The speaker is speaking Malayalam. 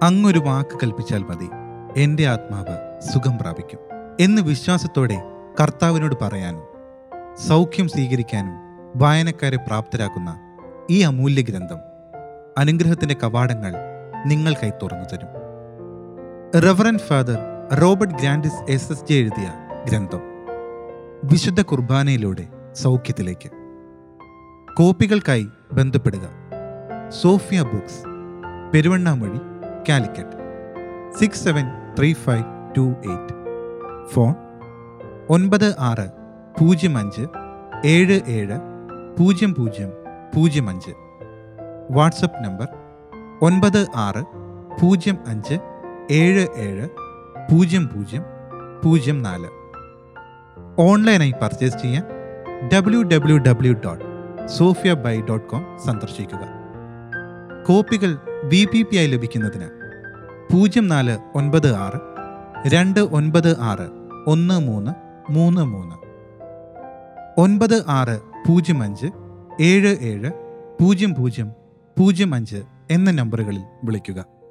അങ്ങൊരു വാക്ക് കൽപ്പിച്ചാൽ മതി എൻ്റെ ആത്മാവ് സുഖം പ്രാപിക്കും എന്ന് വിശ്വാസത്തോടെ കർത്താവിനോട് പറയാനും സൗഖ്യം സ്വീകരിക്കാനും വായനക്കാരെ പ്രാപ്തരാക്കുന്ന ഈ അമൂല്യ ഗ്രന്ഥം അനുഗ്രഹത്തിൻ്റെ കവാടങ്ങൾ നിങ്ങൾക്കായി തുറന്നു തരും reverend father Robert Grandis S S J എഴുതിയ ഗ്രന്ഥം വിശുദ്ധ കുർബാനയിലൂടെ സൗഖ്യത്തിലേക്ക് കോപ്പികൾക്കായി ബന്ധപ്പെടുക Sophia books Peruvannamuzhi Calicut six seven three five two eight phone ഒൻപത് ആറ് പൂജ്യം അഞ്ച് ഏഴ് ഏഴ് പൂജ്യം പൂജ്യം പൂജ്യം അഞ്ച് വാട്സപ്പ് നമ്പർ ഒൻപത് ആറ് പൂജ്യം അഞ്ച് ഏഴ് ഏഴ് പൂജ്യം പൂജ്യം പൂജ്യം നാല് ഓൺലൈനായി പർച്ചേസ് ചെയ്യാൻ W W W dot Sophia buy dot com സന്ദർശിക്കുക കോപ്പികൾ വി പി പി ആയി ലഭിക്കുന്നതിന് പൂജ്യം നാല് ഒൻപത് ആറ് രണ്ട് ഒൻപത് ആറ് ഒന്ന് മൂന്ന് മൂന്ന് മൂന്ന് ഒൻപത് ആറ് പൂജ്യം അഞ്ച് ഏഴ് ഏഴ് പൂജ്യം പൂജ്യം പൂജ്യം അഞ്ച് എന്ന നമ്പറുകളിൽ വിളിക്കുക